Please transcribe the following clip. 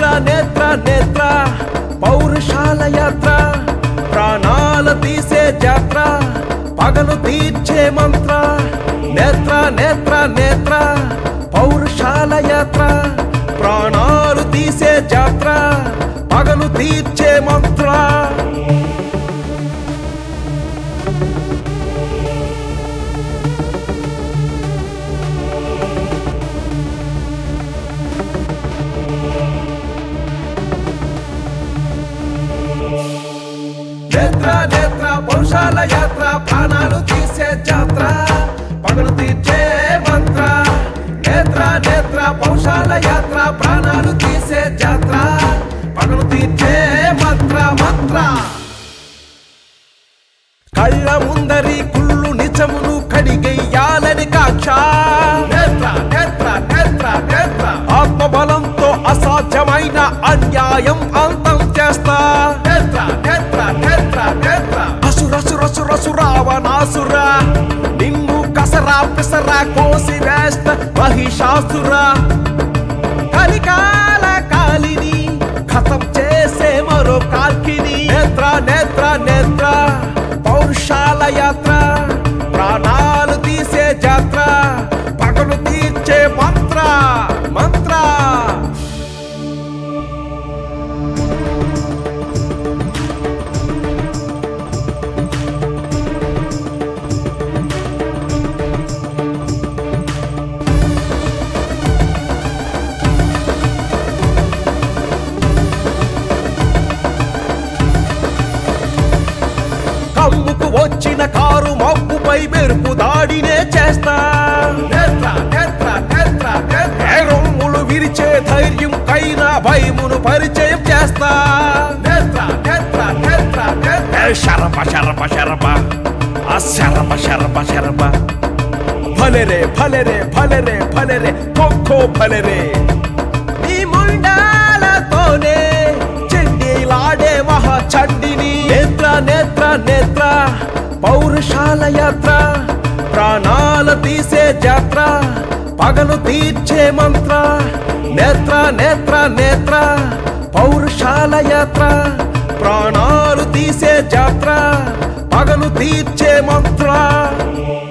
నేత్ర నేత్ర పౌరుషాల యాత్ర ప్రాణాల తీసే జాత్ర పగలు తీర్చే మంత్ర నేత్ర నేత్ర నేత్ర పౌరుషాల యాత్ర ప్రాణాలు తీసే జాత్ర పగలు తీర్చే మంత్ర నేత్ర నేత్ర పౌరుషాల యాత్ర ప్రాణాలు తీసే జాత్ర పగలు తీర్చే మంత్ర నేత్ర నేత్ర పౌరుషాల యాత్ర ప్రాణాలు తీసే జాత్ర పగలు తీర్చే మంత్ర మంత్ర కళ్ళ ముందరి కుళ్ళు నిజమును కడిగెయ్యాలని కాక్ష నేత్ర నేత్ర నేత్ర నేత్ర ఆత్మబలంతో అసాధ్యమైన అన్యాయం అంతం చేస్తా నేత్ర నేత్ర నేత్ర నేత్ర అసురసురసురసురావనాసుర నిన్ను కసరా పిసరా కోసి వేస్త మహిషాసుర కలికాల కాలిని ఖతం చేసే మరో కాల్కిని నేత్ర నేత్ర నేత్ర పౌరుషాల యాత్ర ప్రాణాలు తీసే జాత్ర పగలు తీర్చే మంత్ర మంత్ర కమ్ముకు వచ్చిన కారు మబ్బుపై మెరుపు దాడినే చేస్తా నేత్ర నేత్ర నేత్ర నేత్ర ఏ రొమ్ములు విరిచే ధైర్యం కైనా భయమును పరిచయం చేస్తా నేత్ర నేత్ర నేత్ర నేత్ర ఏ శరప శరప శరప ఆ శరప శరప శరప భలెరే భలెరే భలెరే భలెరే ఖోఖో భలెరే నీ ముండాలతోనే చెండీలాడే మహా చండిని నేత్ర నేత్ర నేత్ర పౌరుషాల యాత్ర ప్రాణాల తీసే జాత్ర పగలు తీర్చే మంత్ర నేత్ర నేత్ర నేత్ర పౌరుషాల యాత్ర ప్రాణాలు తీసే జాత్ర పగలు తీర్చే మంత్ర